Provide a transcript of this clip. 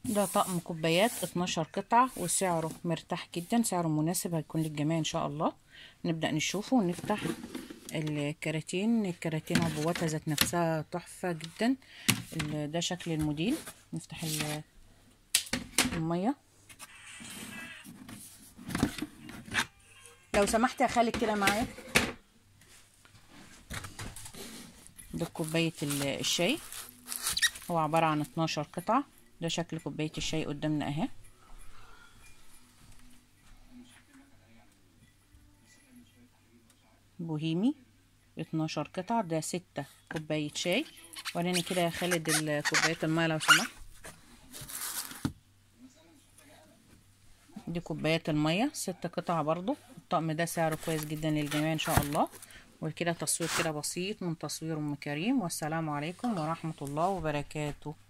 ده طقم كوبايات 12 قطعة وسعره مرتاح جدا سعره مناسب هيكون للجميع ان شاء الله نبدأ نشوفه ونفتح الكراتين الكراتين عبواتها ذات نفسها تحفة جدا ال- ده شكل الموديل نفتح ال- المية لو سمحت يا خالد كده معايا ده كوباية ال- الشاي هو عبارة عن 12 قطعة ده شكل كوباية الشاي قدامنا اهي بوهيمي 12 قطعة ده ستة كوباية شاي وريني كده يا خالد ال- كوباية المية لو سمحت دي كوبايات المية ست قطع برضو الطقم ده سعره كويس جدا للجميع ان شاء الله وكده تصوير كده بسيط من تصوير ام كريم والسلام عليكم ورحمة الله وبركاته